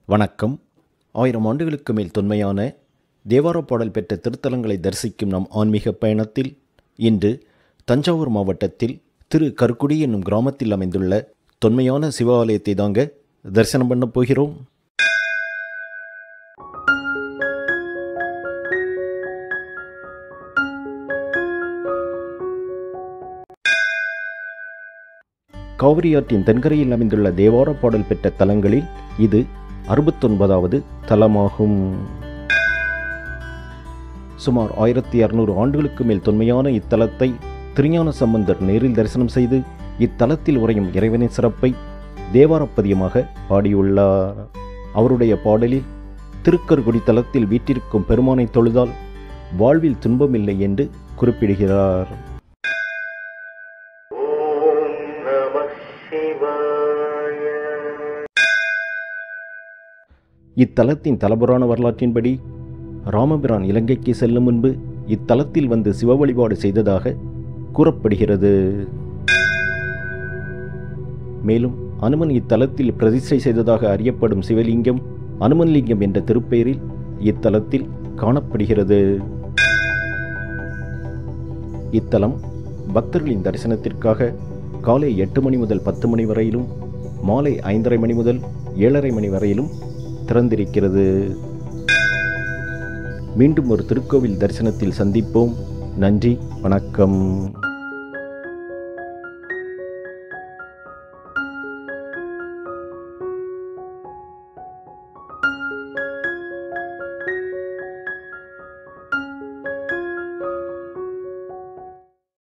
வணக்கம் ஆயிரம் ஆண்டுகளுக்கு மேல் தொன்மையான தேவார பாடல் பெற்ற திருத்தலங்களை தரிசிக்கும் நம் ஆன்மீக பயணத்தில் இன்று தஞ்சாவூர் மாவட்டத்தில் திரு கருக்குடி என்னும் கிராமத்தில் அமைந்துள்ள தொன்மையான சிவ ஆலயத்தை தாங்க தரிசனம் பண்ண போகிறோம் காவிரி ஆற்றின் தென்கரையில் அமைந்துள்ள தேவார பாடல் பெற்ற தலங்களில் இது அறுபத்தொன்பதாவது தலமாகும் சுமார் ஆயிரத்தி அறுநூறு ஆண்டுகளுக்கு மேல் தொன்மையான இத்தலத்தை திருஞான சம்பந்தர் நேரில் தரிசனம் செய்து இத்தலத்தில் உறையும் இறைவனின் சிறப்பை தேவாரப்பதியமாக பாடியுள்ளார் அவருடைய பாடலில் திருக்கருகுடி தலத்தில் வீற்றிருக்கும் பெருமானை தொழுதால் வாழ்வில் துன்பமில்லை என்று குறிப்பிடுகிறார் ஓம் நம சிவாய இத்தலத்தின் தலபுராண வரலாற்றின்படி ராமபிரான் இலங்கைக்கு செல்லும் முன்பு இத்தலத்தில் வந்து சிவ வழிபாடு செய்ததாக கூறப்படுகிறது மேலும் அனுமன் இத்தலத்தில் பிரதிஷ்டை செய்ததாக அறியப்படும் சிவலிங்கம் அனுமன்லிங்கம் என்ற திருப்பெயரில் இத்தலத்தில் காணப்படுகிறது இத்தலம் பக்தர்களின் தரிசனத்திற்காக காலை எட்டு மணி முதல் பத்து மணி வரையிலும் மாலை ஐந்தரை மணி முதல் ஏழரை மணி வரையிலும் திறந்திருக்கிறது மீண்டும் ஒரு திருக்கோவில் தரிசனத்தில் சந்திப்போம் நன்றி வணக்கம்